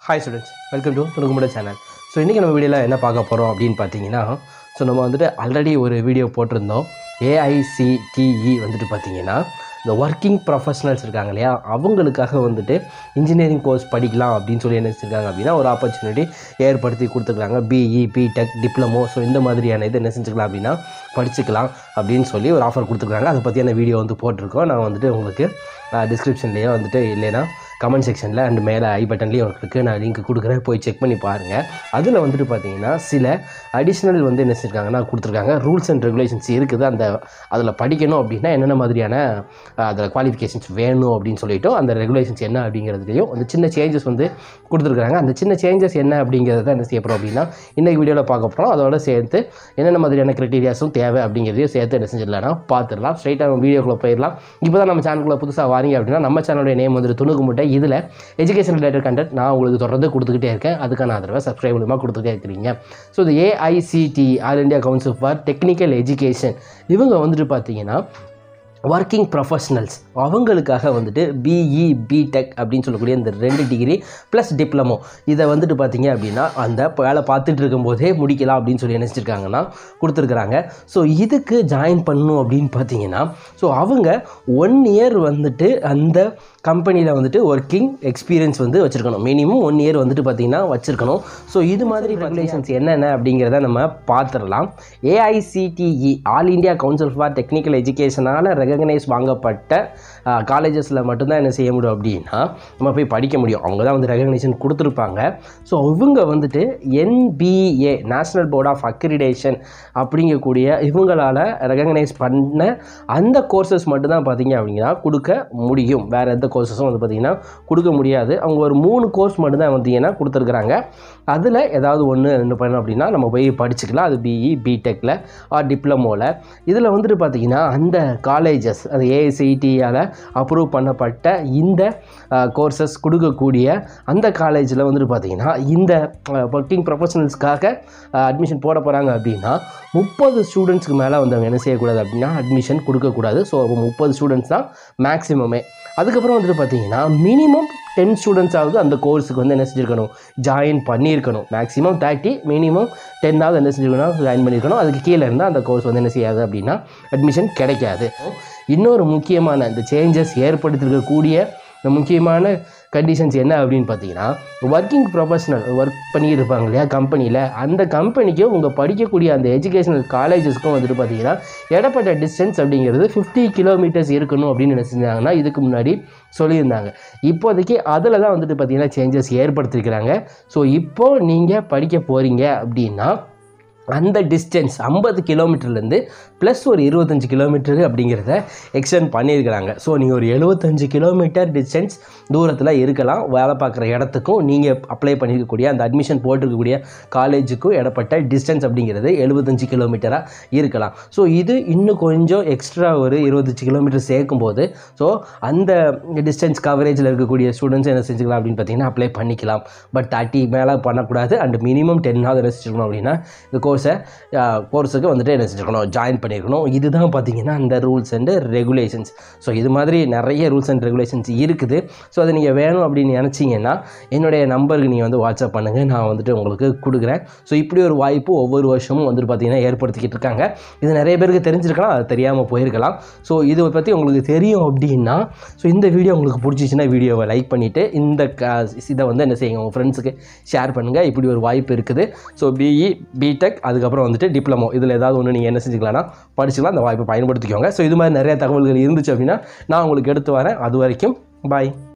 hi students welcome to துணுக்குமுட channel so இன்றைக்கி நம்ம வீடியோவில் என்ன பார்க்க போகிறோம் அப்படின்னு பார்த்தீங்கன்னா ஸோ நம்ம வந்துட்டு ஆல்ரெடி ஒரு வீடியோ போட்டிருந்தோம் ஏஐசிடிஇ வந்துட்டு பார்த்தீங்கன்னா இந்த ஒர்க்கிங் ப்ரொஃபஷனல்ஸ் இருக்காங்க இல்லையா அவங்களுக்காக வந்துட்டு இன்ஜினியரிங் கோர்ஸ் படிக்கலாம் அப்படின்னு சொல்லி என்ன செஞ்சுருக்காங்க அப்படின்னா ஒரு ஆப்பர்ச்சுனிட்டி ஏற்படுத்தி கொடுத்துருக்காங்க பிஇ பிடெக் டிப்ளமோ ஸோ இந்த மாதிரியான இது என்ன செஞ்சுக்கலாம் அப்படின்னா படிச்சுக்கலாம் அப்படின்னு சொல்லி ஒரு ஆஃபர் கொடுத்துருக்காங்க அதை பற்றியான வீடியோ வந்து போட்டிருக்கோம் நான் வந்துட்டு உங்களுக்கு டிஸ்கிரிப்ஷன்லேயே வந்துட்டு இல்லைன்னா கமெண்ட் செக்ஷனில் அண்ட் மேலே ஐ பட்டன்லேயும் உங்களுக்கு நான் லிங்க் கொடுக்குறேன் போய் செக் பண்ணி பாருங்கள் அதில் வந்துட்டு பார்த்தீங்கன்னா சில அடிஷ்னல் வந்து என்ன செஞ்சுருக்காங்கன்னா கொடுத்துருக்காங்க ரூல்ஸ் அண்ட் ரெகுலேஷன்ஸ் இருக்குது அந்த அதில் படிக்கணும் அப்படின்னா என்னென்ன மாதிரியான அதில் குவாலிஃபிகேஷன்ஸ் வேணும் அப்படின்னு சொல்லிட்டு அந்த ரெகுலேஷன்ஸ் என்ன அப்படிங்கிறதுலையும் அந்த சின்ன சேஞ்சஸ் வந்து கொடுத்துருக்காங்க அந்த சின்ன சேஞ்சஸ் என்ன அப்படிங்கிறத என்ன செய்ய போகிறோம் அப்படின்னா இன்றைக்கி வீடியோவில் பார்க்க போகிறோம் அதோட சேர்த்து என்னென்ன மாதிரியான க்ரைட்டீரியாஸும் தேவை அப்படிங்கிறதையும் சேர்த்து என்ன செஞ்சிடலாம்னா பார்த்துடலாம் ஸ்ட்ரைட்டாக வீடியோக்குள்ளே போயிடலாம் இப்போ தான் நம்ம சேனலுக்குள்ளே புதுசாக வாரீங்க அப்படின்னா நம்ம சேனலுடைய நேம் வந்துட்டு துணுக்கு முட்டை இதில் எஜுகேஷன் ரிலேட்டட் கண்டென்ட் நான் உங்களுக்கு தொடர்ந்து கொடுத்துக்கிட்டே இருக்கேன் அதுக்கான ஆதரவை சப்ஸ்கிரைப் மூலமாக கொடுத்துட்டே இருக்கிறீங்க ஸோ இது AICTE all India council for technical education இவங்க வந்துட்டு பார்த்தீங்கன்னா ஒர்க்கிங் ப்ரொஃபஷனல்ஸ் அவங்களுக்காக வந்துட்டு பிஇ பிடெக் அப்படின்னு சொல்லக்கூடிய இந்த ரெண்டு டிகிரி ப்ளஸ் டிப்ளமோ இதை வந்துட்டு பார்த்தீங்க அப்படின்னா அந்த வேலை பார்த்துட்டு இருக்கும்போதே முடிக்கலாம் அப்படின்னு சொல்லி நினச்சிருக்காங்கன்னா கொடுத்துருக்குறாங்க ஸோ இதுக்கு ஜாயின் பண்ணணும் அப்படின்னு பார்த்தீங்கன்னா ஸோ அவங்க ஒன் இயர் வந்துட்டு அந்த கம்பெனியில் வந்துட்டு ஒர்க்கிங் எக்ஸ்பீரியன்ஸ் வந்து வச்சுருக்கணும் மினிமம் ஒன் இயர் வந்துட்டு பார்த்தீங்கன்னா வச்சுருக்கணும் ஸோ இது மாதிரி ரெகுலேஷன்ஸ் என்னென்ன அப்படிங்கிறத நம்ம பார்த்துடலாம் AICTE all India council for technical எஜுகேஷனால் ரெகக்னைஸ் வாங்கப்பட்ட காலேஜஸில் மட்டும்தான் என்ன செய்ய முடியும் அப்படின்னா நம்ம போய் படிக்க முடியும் அவங்க தான் வந்து ரெகக்னேஷன் கொடுத்துருப்பாங்க ஸோ இவங்க வந்துட்டு NBA national board of accreditation அப்படிங்கக்கூடிய இவங்களால் ரெகக்னைஸ் பண்ண அந்த கோர்சஸ் மட்டும்தான் பார்த்தீங்க அப்படின்னா கொடுக்க முடியும் வேறு எந்த கோர்சஸும் வந்து பார்த்திங்கன்னா கொடுக்க முடியாது அவங்க ஒரு மூணு கோர்ஸ் மட்டும்தான் பார்த்தீங்கன்னா கொடுத்துருக்குறாங்க அதில் ஏதாவது ஒன்று என்ன பண்ணணும் அப்படின்னா நம்ம போய் படிச்சுக்கலாம் அது பிஇ பிடெக்கில் ஆர் டிப்ளமோவில் இதில் வந்துட்டு பார்த்திங்கன்னா அந்த காலேஜஸ் அது ஏஐசிடியால் அப்ரூவ் பண்ணப்பட்ட இந்த கோர்சஸ் கொடுக்கக்கூடிய அந்த காலேஜில் வந்துட்டு பார்த்திங்கன்னா இந்த ஒர்க்கிங் ப்ரொஃபஷனல்ஸ்க்காக அட்மிஷன் போட போகிறாங்க அப்படின்னா முப்பது ஸ்டூடெண்ட்ஸ்க்கு மேலே வந்து அவங்க என்ன செய்யக்கூடாது அப்படின்னா அட்மிஷன் கொடுக்கக்கூடாது ஸோ முப்பது ஸ்டூடெண்ட்ஸ் தான் மேக்ஸிமமே அதுக்கப்புறம் வந்துட்டு பார்த்தீங்கன்னா மினிமம் டென் ஸ்டூடெண்ட்ஸாவது அந்த கோர்ஸுக்கு வந்து என்ன செஞ்சுருக்கணும் ஜாயின் பண்ணியிருக்கணும் மேக்ஸிமம் தேர்ட்டி மினிமம் டென்னாவது என்ன செஞ்சுருக்கணும் ஜாயின் பண்ணியிருக்கணும் அதுக்கு கீழே இருந்தால் அந்த கோர்ஸ் வந்து என்ன செய்யாது அப்படின்னா அட்மிஷன் கிடைக்காது இன்னொரு முக்கியமான இந்த சேஞ்சஸ் ஏற்படுத்திருக்கக்கூடிய இந்த முக்கியமான கண்டிஷன்ஸ் என்ன அப்படின்னு பார்த்தீங்கன்னா ஒர்க்கிங் ப்ரொஃபஷனல் ஒர்க் பண்ணிட்டு இருப்பாங்க இல்லையா கம்பெனியில் அந்த கம்பெனிக்கும் உங்கள் படிக்கக்கூடிய அந்த எஜுகேஷனல் காலேஜஸ்க்கும் வந்துட்டு பார்த்தீங்கன்னா இடப்பட்ட டிஸ்டன்ஸ் அப்படிங்கிறது ஃபிஃப்டி கிலோமீட்டர்ஸ் இருக்கணும் அப்படின்னு என்ன செஞ்சாங்கன்னா இதுக்கு முன்னாடி சொல்லியிருந்தாங்க இப்போதைக்கு அதில் தான் வந்துட்டு பார்த்தீங்கன்னா சேஞ்சஸ் ஏற்படுத்திருக்கிறாங்க ஸோ இப்போது நீங்கள் படிக்க போகிறீங்க அப்படின்னா அந்த டிஸ்டன்ஸ் ஐம்பது கிலோமீட்டர்லேருந்து ப்ளஸ் ஒரு இருபத்தஞ்சி கிலோமீட்டரு அப்படிங்கிறத எக்ஸ்டெண்ட் பண்ணியிருக்கிறாங்க ஸோ நீங்கள் ஒரு எழுபத்தஞ்சு கிலோமீட்டர் டிஸ்டன்ஸ் தூரத்தில் இருக்கலாம் வேலை பார்க்குற இடத்துக்கும் நீங்கள் அப்ளை பண்ணியிருக்கக்கூடிய அந்த அட்மிஷன் போட்டிருக்கக்கூடிய காலேஜுக்கும் இடப்பட்ட டிஸ்டன்ஸ் அப்படிங்கிறது எழுபத்தஞ்சு கிலோமீட்டராக இருக்கலாம் ஸோ இது இன்னும் கொஞ்சம் எக்ஸ்ட்ரா ஒரு இருபத்தஞ்சி கிலோமீட்டர் சேர்க்கும்போது ஸோ அந்த டிஸ்டன்ஸ் கவரேஜில் இருக்கக்கூடிய ஸ்டூடெண்ட்ஸ் என்ன செஞ்சுக்கலாம் அப்படின்னு பார்த்தீங்கன்னா அப்ளை பண்ணிக்கலாம் பட் தேர்ட்டி மேலே பண்ணக்கூடாது அண்ட் மினிமம் டென்னாவது என்ன செஞ்சுக்கணும் அப்படின்னா இந்த கோர்ஸை கோர்ஸுக்கு வந்துட்டு என்ன செஞ்சுருக்கணும் ஜாயின் பண்ணியிருக்கணும் இதுதான் பார்த்தீங்கன்னா அந்த ரூல்ஸ் அண்டு ரெகுலேஷன்ஸ் ஸோ இது மாதிரி நிறைய ரூல்ஸ் அண்ட் ரெகுலேஷன்ஸ் இருக்குது ஸோ அதை நீங்கள் வேணும் அப்படின்னு நினச்சிங்கன்னா என்னுடைய நம்பருக்கு நீங்கள் வந்து வாட்ஸ்அப் பண்ணுங்கள் நான் வந்துட்டு உங்களுக்கு கொடுக்குறேன் ஸோ இப்படி ஒரு வாய்ப்பு ஒவ்வொரு வருஷமும் வந்துட்டு பார்த்தீங்கன்னா ஏற்படுத்திக்கிட்டு இருக்காங்க இது நிறைய பேருக்கு தெரிஞ்சிருக்கலாம் அது தெரியாமல் போயிருக்கலாம் ஸோ இதை பற்றி உங்களுக்கு தெரியும் அப்படின்னா ஸோ இந்த வீடியோ உங்களுக்கு பிடிச்சிச்சின்னா வீடியோவை லைக் பண்ணிவிட்டு இந்த க இதை வந்து என்ன செய்யுங்க உங்கள் ஃப்ரெண்ட்ஸுக்கு ஷேர் பண்ணுங்கள் இப்படி ஒரு வாய்ப்பு இருக்குது ஸோ பிஇ பிடெக் அதுக்கப்புறம் வந்துட்டு டிப்ளமோ இதில் ஏதாவது ஒன்று நீங்கள் என்ன செஞ்சுக்கலாம்னா படிச்சுக்கலாம் அந்த வாய்ப்பை பயன்படுத்திக்கோங்க ஸோ இது மாதிரி நிறைய தகவல்கள் இருந்துச்சு அப்படின்னா நான் உங்களுக்கு எடுத்து வரேன் அது வரைக்கும் பாய்